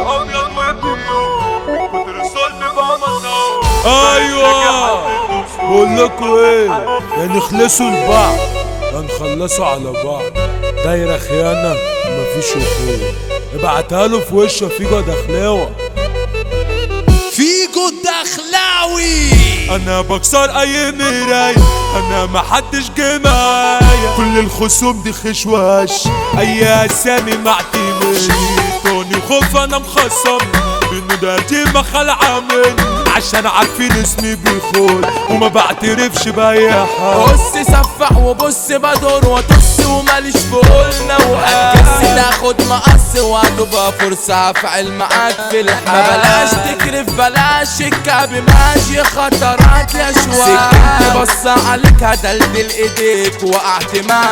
ابيض وبيو كتر الظلم بقى مصاب ايوه بقول لكم ايه يا نخلصوا لبعض يا نخلصوا على بعض دايره خيانه مفيش اخوه ابعتها له في وشه فيجو دخلاوه فيجو الدخلاوي انا بكسر اي مراية انا محدش جه معايا كل الخصوم دي خشواش اي اسامي معتمد توني خوف انا مخصم انه ده ما خلعة مني عشان عارفين اسمي بيخون وما بعترفش باي حد بص سفح وبص بدور وطص وماليش في قولنا وأكس تاخد مقص وهتبقى فرصة افعل معاك في الحال بلاش تكرف بلاش الكعب ماشي خطرات يا شوال سكنت بص عليك هدلدل ايديك وقعت مع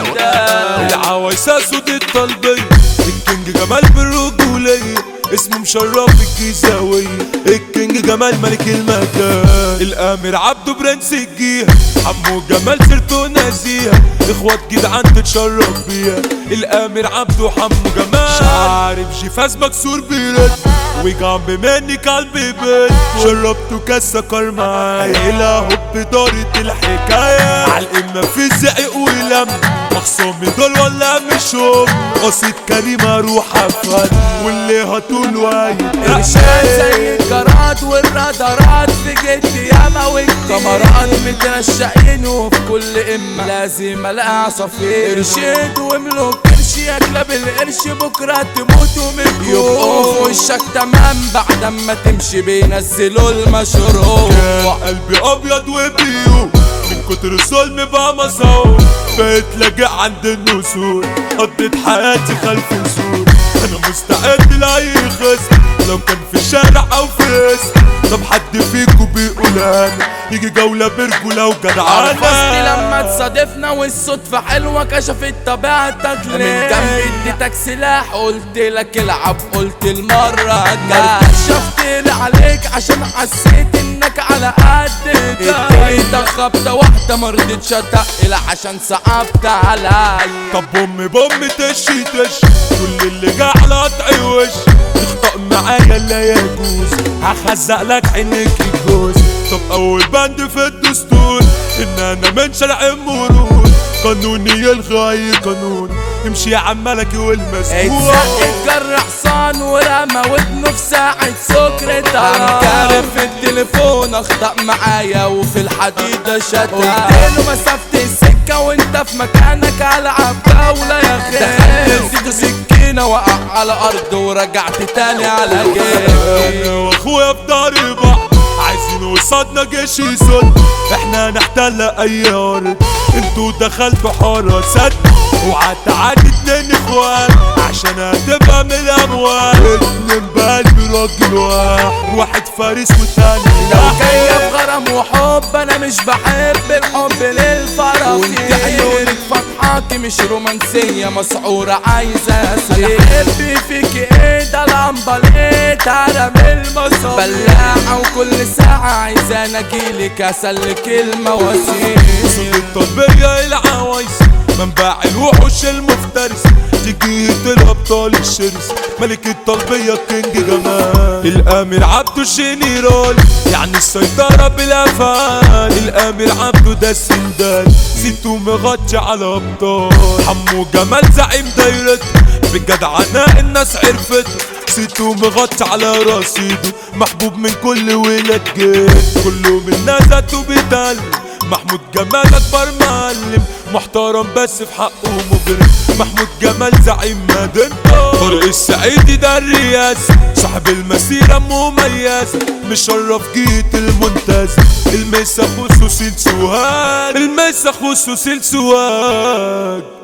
سندال العوايسة صوت الطلبية الكينج جمال بالرجولية اسمه مشرف الجيزاوية الكينج جمال ملك المكان الامير عبده برنس الجيهة حمو جمال سيرته نزيهة اخوات جدعان تتشرف بيها الامير عبده حمو جمال شعرب جفاز مكسور برد وجنب مني قلبي بيت شربته كاس سكر معايا الى هوب دارت الحكاية عالقمة في زعق ولم مخصومي دول ولا مش هم قصيد كريمة روح افهم واللي هتقول وايد ارشاد زي الجراد والرادارات في جد ياما والكاميرات مترشقين وفي كل امه لازم الاقي عصافير ارشد واملك قرش يا كلاب القرش بكره تموتوا من يبقوا في وشك تمام بعد ما تمشي بينزلوا المشروع يا قلبي ابيض وبيو من كتر الظلم بقى مصور بقيت لاجئ عند النسور قضيت حياتي خلف سور انا مستعد لاي خصم لو كان في الشارع او في اسم طب حد فيكو بيقول انا يجي جولة برجولة وجدعانة عرفتني لما تصادفنا والصدفة حلوة كشفت طبيعتك ليه من جنبي اديتك سلاح قلت لك العب قلت المرة الجاية شفت عليك عشان حسيت انك على قدك اديتك خبطة واحدة مرضتش اتقل عشان صعبت عليا طب بوم بوم تشي تشي كل اللي جه على قطعي وش تخطأ معايا لا يجوز هخزق لك عينيك الجوز طب اول بند في الدستور ان انا من شرع المرور قانوني يلغى اي قانون امشي يا عم ملكي والمسؤول اتزق الجر حصان ورمى ودنه في ساعة سكر قام كارف في التليفون اخطأ معايا وفي الحديدة شتى قلتله مسافة السكة وانت في مكانك العب جولة يا خير دخلت زيت سكينة وقع على الارض ورجعت تاني على جيبي انا واخويا في داري بعض عايزين قصادنا جيش يسد احنا نحتل اي ارض انتوا دخلتوا حراسات وعتعدي اتنين اخوان عشان هتبقى من الاموال اتنين بقلبي راجل واحد واحد فارس والتاني لو لاحق. جاية بغرام وحب انا مش بحب الحب للفرح وانت عيونك فتحاكي مش رومانسية مسعورة عايزة اسري قلبي فيك ايه ده لمبة ليه تعالى من المصاب بلاعة وكل ساعة عايزة اجيلك اسلك المواسير صوت الطلبية العوايس منبع الوحوش المفترس تجيت الابطال الشرس ملك الطلبية كينج جمال الامير عبده الجنرال يعني السيطرة بالافعال الامير عبده ده السندال سيتو مغطي على ابطال حمو جمال زعيم دايرته بالجدعنة الناس عرفته سيتو مغطي على رصيده محبوب من كل ولاد جيت كله من نزته بيتعلم محمود جمال اكبر معلم محترم بس في حقه مجرم محمود جمال زعيم مدينته طارق السعيدي ده الرياسة صاحب المسيرة مميزة مشرف جيت المنتز المسا خصوصي سوهاج المسا خصوصي سوهاج